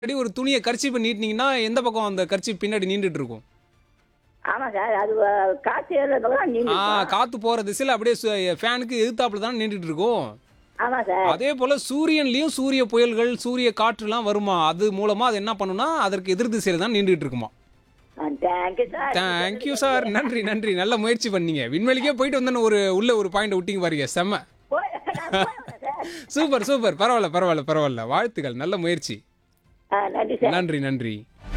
முன்னாடி ஒரு துணியை கர்ச்சீப்பை நீட்டினீங்கன்னா எந்த பக்கம் அந்த கர்ச்சீப் பின்னாடி நீண்டுட்டு இருக்கும் ஆமா சார் அது அஹ், காற்று ஏறுறதுக்கெல்லாம் நீங்க ஆ காத்து போற திசையில அப்படியே சு- ஃபேனுக்கு எதிர்த்தாப்புல தான் நீண்டுட்டு இருக்கும் ஆமா சார் அதே போல சூரியன்லயும் சூரிய புயல்கள் சூரிய காற்றுலாம் வருமா அது மூலமா அது என்ன பண்ணுனா அதற்கு எதிர் திசையில தான் நீண்டுட்டு இருக்குமா தேங்க்யூ சார் தேங்க்யூ சார் நன்றி நன்றி நல்ல முயற்சி பண்ணீங்க விண்வெளிக்கே போயிட்டு வந்தேன்னு ஒரு உள்ள ஒரு பாயிண்ட் விட்டீங்க பாருங்க செம்ம போய் நான் போய் வரேன் சார் சூப்பர் சூப்பர் பரவாயில்ல பரவாயில்ல பரவாயில்ல வாழ்த்துக்கள் நல்ல முயற்சி ஆ, நன்றி சார் நன்றி நன்றி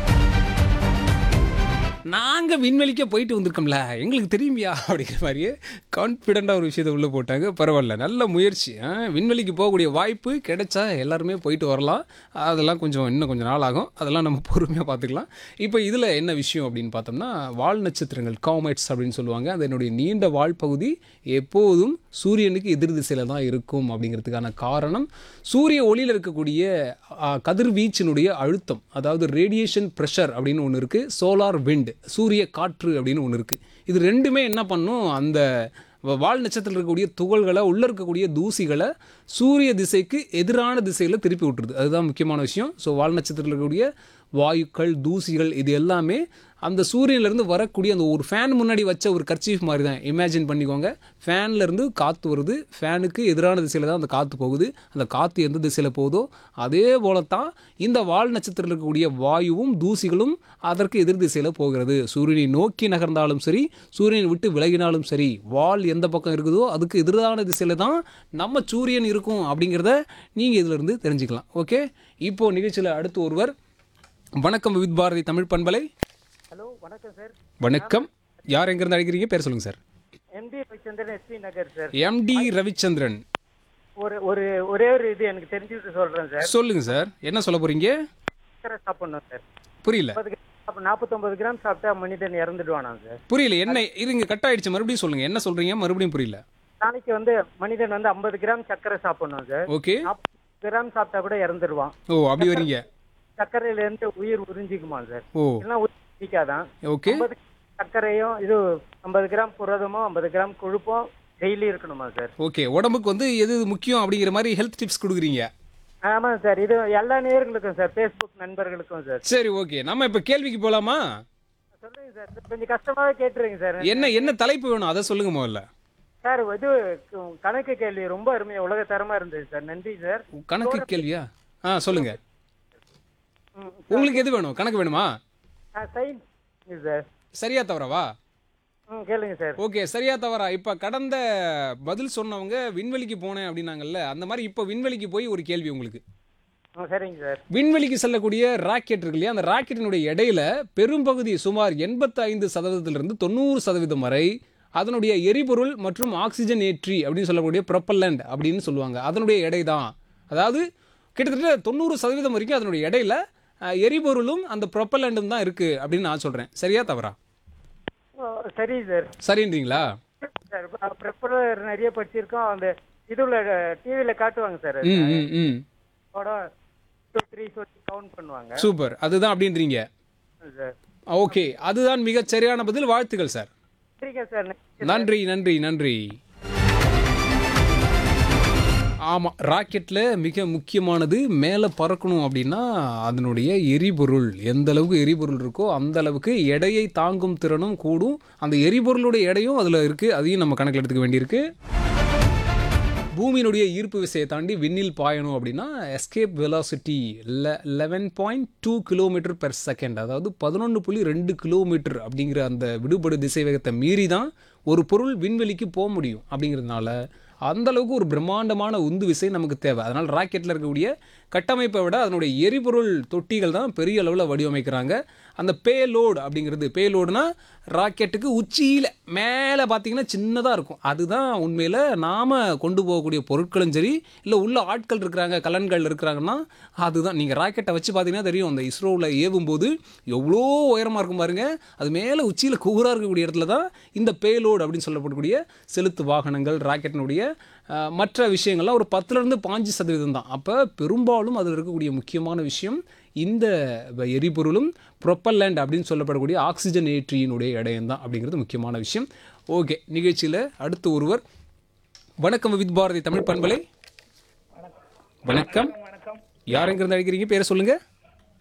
நாங்க விண்வெளிக்கே போயிட்டு வந்திருக்கோம்ல எங்களுக்கு தெரியுமியா அப்படிங்கிற மாதிரியே கான்ஃபிடென்ட்டாக ஒரு விஷயத்தை உள்ளே போட்டாங்க பரவாயில்ல நல்ல முயற்சி ஆ, விண்வெளிக்கு போகக்கூடிய வாய்ப்பு கிடைச்சா எல்லாருமே போயிட்டு வரலாம் அதெல்லாம் கொஞ்சம் இன்னும் கொஞ்சம் நாள் ஆகும் அதெல்லாம் நம்ம பொறுமையாக பார்த்துக்கலாம் இப்போ இதில் என்ன விஷயம் அப்படின்னு பார்த்தோம்னா வால் நட்சத்திரங்கள் காமெட்ஸ் அப்படின்னு சொல்லுவாங்க அதனுடைய நீண்ட வால் பகுதி எப்போதும் சூரியனுக்கு எதிர் திசையில் தான் இருக்கும் அப்படிங்கிறதுக்கான காரணம் சூரிய ஒளியில் இருக்கக்கூடிய ஆ, கதிர்வீச்சினுடைய அழுத்தம் அதாவது ரேடியேஷன் ப்ரெஷர் அப்படின்னு ஒன்று இருக்குது சோலார் விண்ட் சூரிய காற்று அப்படின்னு ஒன்று இருக்குது இது ரெண்டுமே என்ன பண்ணும் அந்த வ- வால் நட்சத்திரத்தில் இருக்கக்கூடிய துகள்களை உள்ளே இருக்கக்கூடிய தூசிகளை சூரிய திசைக்கு எதிரான திசையில் திருப்பி விட்டுருது அதுதான் முக்கியமான விஷயம் ஸோ வால் நட்சத்திரத்தில் இருக்கக்கூடிய வாயுக்கள் தூசிகள் இது எல்லாமே அந்த சூரியன்லேருந்து வரக்கூடிய அந்த ஒரு ஃபேன் முன்னாடி வச்ச ஒரு கர்ச்சீஃப் மாதிரி தான் இமேஜின் பண்ணிக்கோங்க ஃபேன்லேருந்து காற்று வருது ஃபேனுக்கு எதிரான திசையில் தான் அந்த காற்று போகுது அந்த காற்று எந்த திசையில் போகுதோ அதே போல தான் இந்த வால் நட்சத்திரத்தில் இருக்கக்கூடிய வாயுவும் தூசிகளும் அதற்கு எதிர் திசையில் போகிறது சூரியனை நோக்கி நகர்ந்தாலும் சரி சூரியனை விட்டு விலகினாலும் சரி வால் எந்த பக்கம் இருக்குதோ அதுக்கு எதிரான திசையில் தான் நம்ம சூரியன் இருக்கும் அப்படிங்கிறத நீங்கள் இதிலிருந்து தெரிஞ்சுக்கலாம் ஓகே இப்போ நிகழ்ச்சியில் அடுத்து ஒருவர் வணக்கம் வித் பாரதி தமிழ் பண்பலை ஹலோ வணக்கம் சார் வணக்கம் யார் எங்கேருந்து அழைக்கிறீங்க பேர் சொல்லுங்கள் sir MD Ravichandran SP Nagar sir MD Ravichandran ஒரு ஒரு ஒரே ஒரு இது எனக்கு தெரிஞ்சுட்டு சொல்றேன் சார் சொல்லுங்க சார் என்ன சொல்ல போறீங்க சக்கரை சாப்பிடணும் சார் புரியல முப்பது கிராம் நாற்பத்தொம்பது கிராம் சாப்பிட்டா மனிதன் இறந்துடுவானா சார் புரியல என்ன இருங்க கட் ஆயிடுச்சு மறுபடியும் சொல்லுங்க என்ன சொல்றீங்க மறுபடியும் புரியல நாளைக்கு வந்து மனிதன் வந்து ஐம்பது கிராம் சக்கரை சாப்பிடணும் சார் ஓகே நாற்பது கிராம் சாப்பிட்டா கூட இறந்துடுவான் ஓ அப்படி வரீங்க சர்க்கரையில இருந்து உயிர் உறிஞ்சிக்குமா சார் ஓ இல்லைன்னா உயிர் உறிஞ்சிக்காதான் ஓகே ஐம்பது சர்க்கரையும் இது ஐம்பது கிராம் புரதமும் ஐம்பது கிராம் கொழுப்பும் டெய்லி இருக்கணுமா சார் ஓகே உடம்புக்கு வந்து எது எது முக்கியம் அப்படிங்கிற மாதிரி ஹெல்த் டிப்ஸ் கொடுக்குறீங்க ஆமாம் சார் இது எல்லா நேயர்களுக்கும் சார் ஃபேஸ்புக் நண்பர்களுக்கும் சார் சரி ஓகே நம்ம இப்ப கேள்விக்கு போலாமா சொல்லுங்க சார் கொஞ்சம் கஷ்டமாவே கேட்டுருங்க சார் என்ன என்ன தலைப்பு வேணும் அதை சொல்லுங்க முதல்ல சார் இது க- கணக்கு கேள்வி ரொம்ப அருமையா உலக தரமா இருந்தது சார் நன்றி சார் கணக்கு கேள்வியா ஆ சொல்லுங்க ம், உங்களுக்கு எது வேணும் கணக்கு வேணுமா ஆ, சயின்ஸ் சார் சரியா தவறவா ம் கேளுங்க சார் ஓகே சரியா தவறா இப்போ கடந்த பதில் சொன்னவங்க விண்வெளிக்கு போனேன் அப்படின்னாங்கல்ல அந்த மாதிரி இப்போ விண்வெளிக்கு போய் ஒரு கேள்வி உங்களுக்கு ம் சரிங்க சார் விண்வெளிக்கு செல்லக்கூடிய ராக்கெட் இருக்கு இல்லையா அந்த ராக்கெட்டினுடைய இடையில பெரும்பகுதி சுமார் எண்பத்தைந்து சதவீதத்திலிருந்து தொண்ணூறு சதவீதம் வரை அதனுடைய எரிபொருள் மற்றும் ஆக்சிஜன் ஏற்றி அப்படின்னு சொல்லக்கூடிய ப்ரொப்பல்லண்ட் அப்படின்னு சொல்லுவாங்க அதனுடைய எடை தான் அதாவது கிட்டத்தட்ட தொண்ணூறு சதவீதம் வரைக்கும் அதனுடைய இடையில அஹ், எரிபொருளும் அந்த ப்ரொப்பல்லண்டும் தான் இருக்கு அப்படின்னு நான் சொல்றேன் சரியா தவறா ஓ, சரி சார் சரின்றீங்களா சார் ப்ரிப்பரர் நிறைய படிச்சிருக்கோம் அந்த இதுல டிவியில காட்டுவாங்க சார் ம் ம் ம் டூ த்ரீ சொல்லி கவுண்ட் பண்ணுவாங்க சூப்பர் அதுதான் அப்படின்றீங்க சார் ஓகே அதுதான் மிகச் சரியான பதில் வாழ்த்துக்கள் சார் சரிங்க சார் நன்றி நன்றி நன்றி ஆமாம் ராக்கெட்டில் மிக முக்கியமானது மேலே பறக்கணும் அப்படின்னா அதனுடைய எரிபொருள் எந்த அளவுக்கு எரிபொருள் இருக்கோ அந்த அளவுக்கு எடையை தாங்கும் திறனும் கூடும் அந்த எரிபொருளுடைய எடையும் அதில் இருக்குது அதையும் நம்ம கணக்கில் எடுத்துக்க வேண்டியிருக்கு பூமியினுடைய ஈர்ப்பு விசையை தாண்டி விண்ணில் பாயணும் அப்படின்னா escape velocity eleven point two kilometre per second அதாவது பதினொன்று புள்ளி ரெண்டு கிலோமீட்டர் அப்படிங்கிற அந்த விடுபடு திசை வேகத்தை மீறி தான் ஒரு பொருள் விண்வெளிக்கு போக முடியும் அப்படிங்கிறதுனால அந்த அளவுக்கு ஒரு பிரம்மாண்டமான உந்து விசை நமக்கு தேவை அதனால் ராக்கெட்டில் இருக்கக்கூடிய கட்டமைப்பை விட அதனுடைய எரிபொருள் தொட்டிகள் தான் பெரிய அளவில் வடிவமைக்கிறாங்க அந்த பேலோடு அப்படிங்கிறது பேலோடுனா ராக்கெட்டுக்கு உச்சியில் மேலே பார்த்தீங்கன்னா சின்னதாக இருக்கும் அதுதான் உண்மையில் நாம் கொண்டு போகக்கூடிய பொருட்களும் சரி இல்லை உள்ள ஆட்கள் இருக்கிறாங்க கலன்கள் இருக்கிறாங்கன்னா அதுதான் நீங்கள் ராக்கெட்டை வச்சு பார்த்தீங்கன்னா தெரியும் அந்த இஸ்ரோவில் ஏவும்போது எவ்வளோ உயரமாக இருக்கும் பாருங்க அது மேலே உச்சியில் கூறாக இருக்கக்கூடிய இடத்துல தான் இந்த பேலோடு அப்படின்னு சொல்லப்படக்கூடிய செலுத்து வாகனங்கள் ராக்கெட்டினுடைய அஹ், மற்ற விஷயங்கள்லாம் ஒரு பத்துலேருந்து பாஞ்சு சதவீதம் தான் அப்போ பெரும்பாலும் அதில் இருக்கக்கூடிய முக்கியமான விஷயம் இந்த வ- எரிபொருளும் ப்ரொப்பல்லண்ட் அப்படின்னு சொல்லப்படக்கூடிய ஆக்சிஜன் ஏற்றியினுடைய இடையம் தான் அப்படிங்கிறது முக்கியமான விஷயம் ஓகே நிகழ்ச்சியில் அடுத்து ஒருவர் வணக்கம் வித் பாரதி தமிழ் பண்பலை வணக்கம் யார் எங்கிருந்து அழைக்கிறீங்க பேரை சொல்லுங்கள்